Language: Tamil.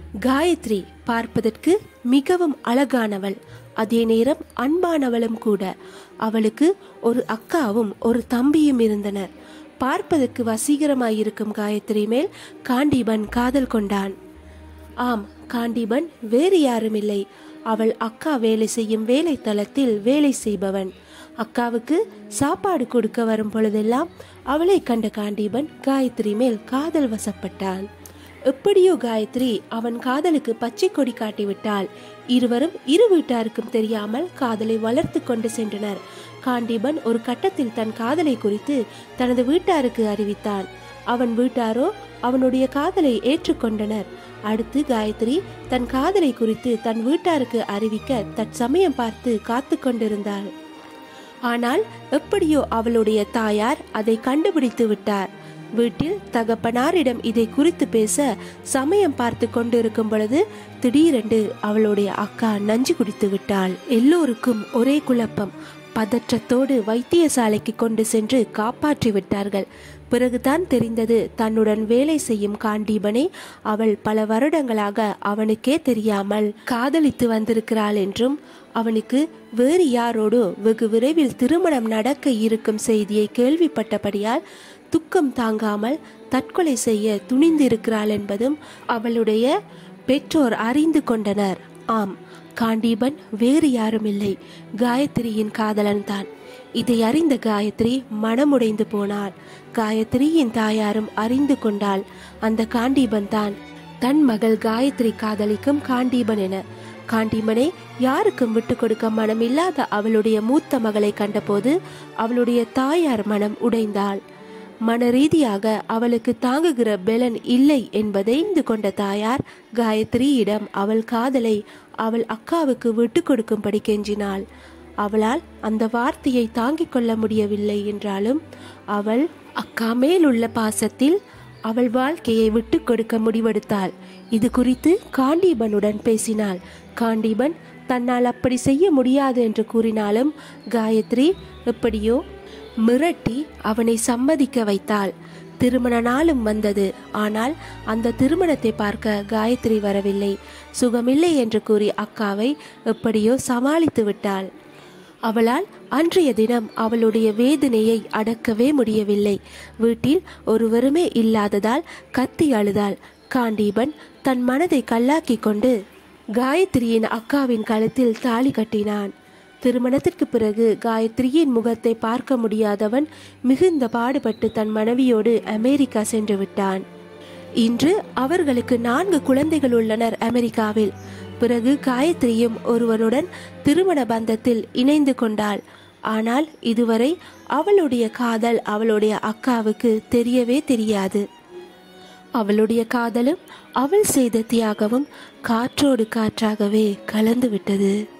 காயத்ரி பார்ப்பதற்கு மிகவும் அழகானவள் அதே நேரம் அன்பானவளும் கூட அவளுக்கு ஒரு அக்காவும் ஒரு தம்பியும் இருந்தனர் பார்ப்பதற்கு வசீகரமாயிருக்கும் காயத்ரி மேல் காண்டீபன் காதல் கொண்டான் ஆம் காண்டீபன் வேறு யாருமில்லை அவள் அக்கா வேலை செய்யும் வேலை தளத்தில் வேலை செய்பவன் அக்காவுக்கு சாப்பாடு கொடுக்க வரும் பொழுதெல்லாம் அவளை கண்ட காண்டீபன் காயத்ரி மேல் காதல் வசப்பட்டான் எப்படியோ காயத்ரி அவன் காதலுக்கு பச்சை கொடி காட்டிவிட்டாள் இருவரும் இரு வீட்டாருக்கும் தெரியாமல் காதலை வளர்த்து கொண்டு சென்றனர் காண்டீபன் ஒரு கட்டத்தில் தன் காதலை குறித்து தனது வீட்டாருக்கு அறிவித்தான் அவன் வீட்டாரோ அவனுடைய காதலை ஏற்றுக்கொண்டனர் அடுத்து காயத்ரி தன் காதலை குறித்து தன் வீட்டாருக்கு அறிவிக்க தற்சமயம் பார்த்து காத்து கொண்டிருந்தாள் ஆனால் எப்படியோ அவளுடைய தாயார் அதை கண்டுபிடித்து விட்டார் வீட்டில் தகப்பனாரிடம் இதை குறித்து பேச சமயம் பார்த்து கொண்டிருக்கும் பொழுது திடீரென்று அவளுடைய அக்கா நஞ்சு குடித்து விட்டாள் எல்லோருக்கும் ஒரே குழப்பம் பதற்றத்தோடு வைத்தியசாலைக்கு கொண்டு சென்று காப்பாற்றி விட்டார்கள் பிறகுதான் தெரிந்தது தன்னுடன் வேலை செய்யும் காண்டீபனை அவள் பல வருடங்களாக அவனுக்கே தெரியாமல் காதலித்து வந்திருக்கிறாள் என்றும் அவனுக்கு வேறு யாரோடோ வெகு விரைவில் திருமணம் நடக்க இருக்கும் செய்தியை கேள்விப்பட்டபடியால் துக்கம் தாங்காமல் தற்கொலை செய்ய துணிந்திருக்கிறாள் என்பதும் அவளுடைய பெற்றோர் அறிந்து கொண்டனர் ஆம் காண்டீபன் வேறு யாருமில்லை காயத்ரியின் காதலன் தான் இதை அறிந்த காயத்ரி மனமுடைந்து போனாள் காயத்ரியின் தாயாரும் அறிந்து கொண்டாள் அந்த காண்டீபன் தான் தன் மகள் காயத்ரி காதலிக்கும் காண்டீபன் என காண்டீபனை யாருக்கும் விட்டு கொடுக்க மனமில்லாத அவளுடைய மூத்த மகளை கண்டபோது அவளுடைய தாயார் மனம் உடைந்தாள் மன ரீதியாக அவளுக்கு தாங்குகிற பெலன் இல்லை என்பதை அறிந்து கொண்ட தாயார் காயத்ரியிடம் அவள் காதலை அவள் அக்காவுக்கு விட்டு கொடுக்கும்படி கெஞ்சினாள் அவளால் அந்த வார்த்தையை தாங்கிக் கொள்ள முடியவில்லை என்றாலும் அவள் அக்கா மேல் உள்ள பாசத்தில் அவள் வாழ்க்கையை விட்டு கொடுக்க முடிவெடுத்தாள் இது குறித்து காண்டீபனுடன் பேசினாள் காண்டீபன் தன்னால் அப்படி செய்ய முடியாது என்று கூறினாலும் காயத்ரி எப்படியோ மிரட்டி அவனை சம்மதிக்க வைத்தாள் திருமண நாளும் வந்தது ஆனால் அந்த திருமணத்தை பார்க்க காயத்ரி வரவில்லை சுகமில்லை என்று கூறி அக்காவை எப்படியோ சமாளித்து விட்டாள் அவளால் அன்றைய தினம் அவளுடைய வேதனையை அடக்கவே முடியவில்லை வீட்டில் ஒருவருமே இல்லாததால் கத்தி அழுதாள் காண்டீபன் தன் மனதை கல்லாக்கி கொண்டு காயத்ரியின் அக்காவின் கழுத்தில் தாலி கட்டினான் திருமணத்திற்கு பிறகு காயத்ரியின் முகத்தை பார்க்க முடியாதவன் மிகுந்த பாடுபட்டு தன் மனைவியோடு அமெரிக்கா சென்று விட்டான் இன்று அவர்களுக்கு நான்கு குழந்தைகள் உள்ளனர் அமெரிக்காவில் பிறகு காயத்ரியும் ஒருவனுடன் திருமண பந்தத்தில் இணைந்து கொண்டாள் ஆனால் இதுவரை அவளுடைய காதல் அவளுடைய அக்காவுக்கு தெரியவே தெரியாது அவளுடைய காதலும் அவள் செய்த தியாகமும் காற்றோடு காற்றாகவே கலந்து விட்டது